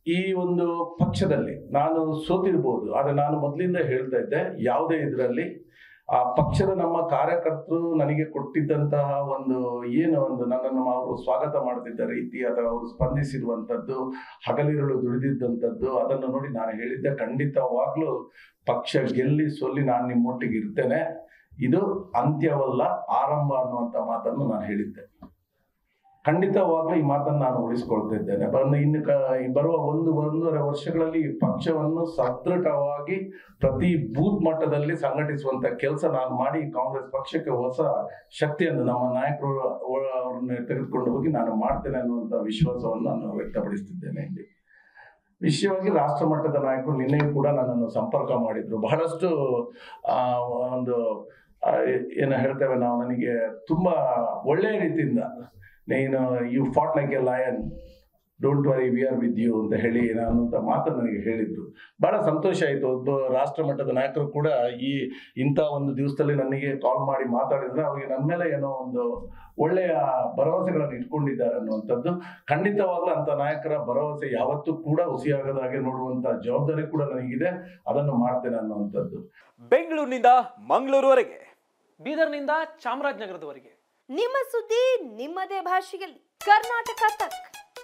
ಈ ಒಂದು ಪಕ್ಷದಲ್ಲಿ ನಾನು ಸೋತಿರ್ಬೋದು ಆದ್ರೆ ನಾನು ಮೊದಲಿಂದ ಹೇಳ್ತಾ ಇದ್ದೆ ಯಾವುದೇ ಇದರಲ್ಲಿ ಆ ಪಕ್ಷದ ನಮ್ಮ ಕಾರ್ಯಕರ್ತರು ನನಗೆ ಕೊಟ್ಟಿದ್ದಂತಹ ಒಂದು ಏನು ಒಂದು ನನ್ನನ್ನು ಅವರು ಸ್ವಾಗತ ಮಾಡ್ತಿದ್ದ ರೀತಿ ಅಥವಾ ಅವರು ಸ್ಪಂದಿಸಿರುವಂಥದ್ದು ಹಗಲಿರುಳು ದುಡಿದಿದ್ದಂಥದ್ದು ಅದನ್ನು ನೋಡಿ ನಾನು ಹೇಳಿದ್ದೆ ಖಂಡಿತವಾಗ್ಲೂ ಪಕ್ಷ ಗೆಲ್ಲಿ ಸೊಲ್ಲಿ ನಾನು ನಿಮ್ಮೊಟ್ಟಿಗೆ ಇರ್ತೇನೆ ಇದು ಅಂತ್ಯವಲ್ಲ ಆರಂಭ ಅನ್ನುವಂಥ ಮಾತನ್ನು ನಾನು ಹೇಳಿದ್ದೆ ಖಂಡಿತವಾಗ್ಲೂ ಈ ಮಾತನ್ನು ನಾನು ಉಳಿಸ್ಕೊಳ್ತಾ ಇದ್ದೇನೆ ಬನ್ನ ಇನ್ನು ಕ ಈ ಬರುವ ಒಂದು ಒಂದೂವರೆ ವರ್ಷಗಳಲ್ಲಿ ಈ ಪಕ್ಷವನ್ನು ಸದೃಢವಾಗಿ ಪ್ರತಿ ಬೂತ್ ಮಟ್ಟದಲ್ಲಿ ಸಂಘಟಿಸುವಂತ ಕೆಲಸ ನಾನು ಮಾಡಿ ಕಾಂಗ್ರೆಸ್ ಪಕ್ಷಕ್ಕೆ ಹೊಸ ಶಕ್ತಿಯನ್ನು ನಮ್ಮ ನಾಯಕರು ಒಳ- ಅವ್ರನ್ನ ತೆಗೆದುಕೊಂಡು ಹೋಗಿ ನಾನು ಮಾಡ್ತೇನೆ ಅನ್ನುವಂಥ ವಿಶ್ವಾಸವನ್ನು ನಾನು ವ್ಯಕ್ತಪಡಿಸ್ತಿದ್ದೇನೆ ಇಲ್ಲಿ ವಿಶೇಷವಾಗಿ ರಾಷ್ಟ್ರ ಮಟ್ಟದ ನಾಯಕರು ನಿನ್ನೆ ಕೂಡ ನನ್ನನ್ನು ಸಂಪರ್ಕ ಮಾಡಿದ್ರು ಬಹಳಷ್ಟು ಆ, ಒಂದು ಆ, ಏನು ಹೇಳ್ತೇವೆ ನಾವು ನನಗೆ ತುಂಬಾ ಒಳ್ಳೆಯ ರೀತಿಯಿಂದ ನೀನು you fought like a lion don't worry we are with you ಅಂತ ಹೇಳಿ ಅನ್ನುವಂಥ ಮಾತನ್ನು ನನಗೆ ಹೇಳಿದ್ರು ಬಹಳ ಸಂತೋಷ ಆಯಿತು ಒಬ್ಬ ರಾಷ್ಟ್ರ ಮಟ್ಟದ ನಾಯಕರು ಕೂಡ ಈ ಇಂಥ ಒಂದು ದಿವಸದಲ್ಲಿ ನನಗೆ ಕಾಲ್ ಮಾಡಿ ಮಾತಾಡಿದ್ರೆ ಅವರಿಗೆ ನನ್ನ ಮೇಲೆ ಏನೋ ಒಂದು ಒಳ್ಳೆಯ ಭರವಸೆಗಳನ್ನು ಇಟ್ಕೊಂಡಿದ್ದಾರೆ ಅನ್ನುವಂಥದ್ದು ಖಂಡಿತವಾಗ್ಲೂ ಅಂತ ನಾಯಕರ ಭರವಸೆ ಯಾವತ್ತೂ ಕೂಡ ಹುಸಿಯಾಗದ ಹಾಗೆ ನೋಡುವಂತ ಜವಾಬ್ದಾರಿ ಕೂಡ ನನಗಿದೆ ಅದನ್ನು ಮಾಡ್ತೇನೆ ಅನ್ನುವಂಥದ್ದು ಬೆಂಗಳೂರಿನಿಂದ ಮಂಗಳೂರುವರೆಗೆ ಬೀದರ್ನಿಂದ ಚಾಮರಾಜನಗರದವರೆಗೆ ನಿಮ್ಮ ಸುದ್ದಿ ನಿಮ್ಮದೇ ಭಾಷೆಯಲ್ಲಿ ಕರ್ನಾಟಕ ತಕ್